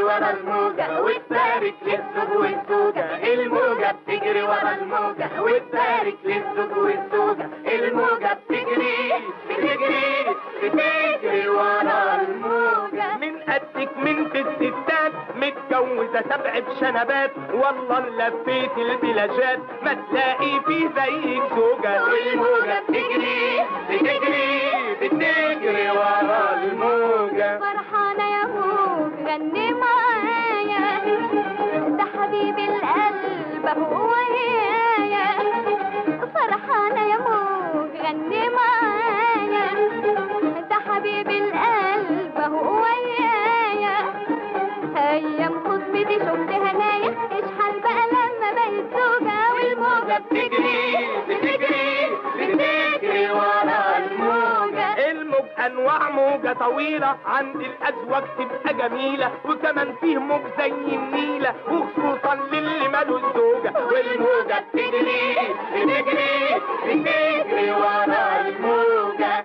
ورا الموجة وتبارك للزوج والزوجة الموجة بتجري ورا الموجة وتبارك للزوج والزوجة الموجة بتجري بتجري بتجري ورا الموجة من قدك من في الستات متجوزة سبع بشنبات والله لفيت البلاجات ما تلاقي في زيك زوجة والموجة بتجري بتجري بتجري ورا الموجة فرحانة يا موج غني معايا ده حبيب القلب هو ويايا فرحانة يا موج غني معايا ده حبيب القلب هو ويايا أيام خطبتي شفت هنايا اشحال بقى لما بقت زوجة والموجة بتجري بتجري بتجري ورا الموجة الموج انواع موجة طويلة عند الازواج تبقى جميلة وكمان فيه موج زي النيلة وخصوصا للي مالوش زوجة والموجة بتجري بتجري بتجري ورا الموجة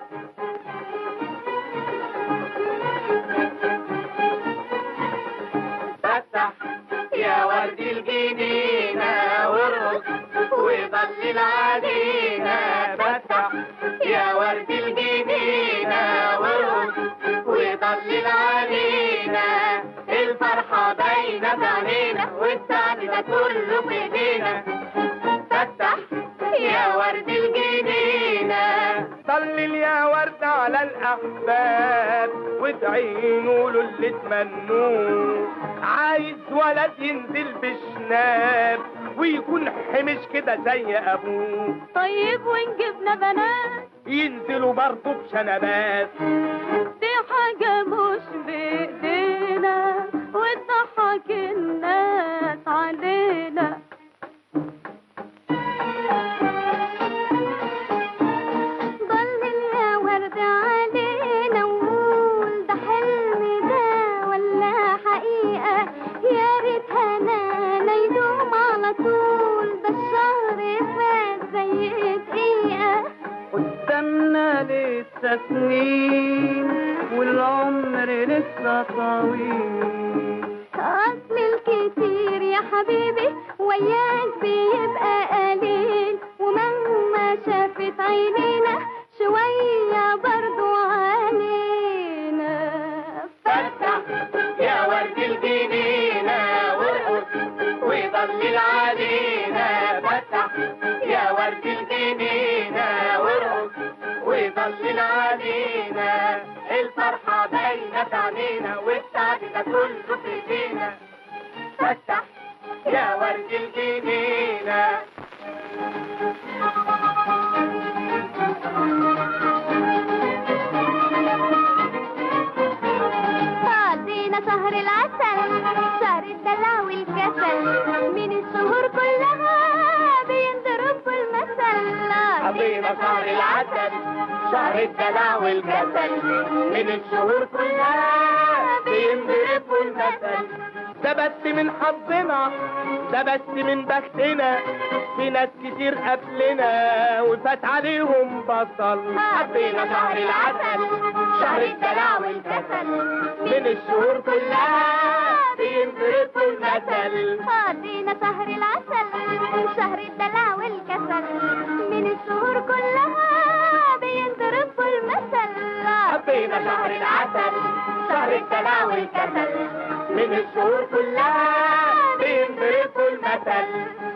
فتح يا ورد الجنينة وارقص وضلل علينا فتح يا ورد الجنينة وارقص وضلل علينا الفرحة باينة في عينينا والسعد ده كله في ايدينا فتح يا ورد الجنينة ضلل يا ورد على الأحباب وتعينوا له اللي تمنوه عايز ولد ينزل بشناب ويكون حمش كده زي أبوه طيب وإن جبنا بنات ينزلوا برضه بشنبات دي حاجة مش بإيدينا وتضحك الناس علينا ضلل يا ورد علينا وقول ده حلم ده ولا حقيقة يا ريت هنانا يدوم على طول ده الشهر فات زي دقيقة قدامنا لسه سنين والعمر لسه طويل أصل الكتير يا حبيبي وياك بيبقى قليل ومهما شافت عينينا شوية برضو علينا فتح يا ورد الجنينة وارقص وضلل علينا فتح يا ورد الجنينة وارقص وضلل علينا الفرحة باينة في عينينا والسعد ده كله في ايدينا فتح يا ورد الجنينة قضينا شهر العسل شهر الدلع والكسل من الشهور كلها بينضرب المثل قضينا شهر العسل شهر الدلع والكسل من الشهور كلها بينضرب المثل ده بس من حظنا ده بس من بختنا في ناس كتير قبلنا وفات عليهم بصل قضينا شهر العسل شهر الدلع والكسل من الشهور كلها بينضرب المثل قضينا شهر العسل شهر الدلع والكسل من الشهور كلها بينضرب المثل قضينا شهر العسل شهر الدلع والكسل من الشهور كلها بينضرب المثل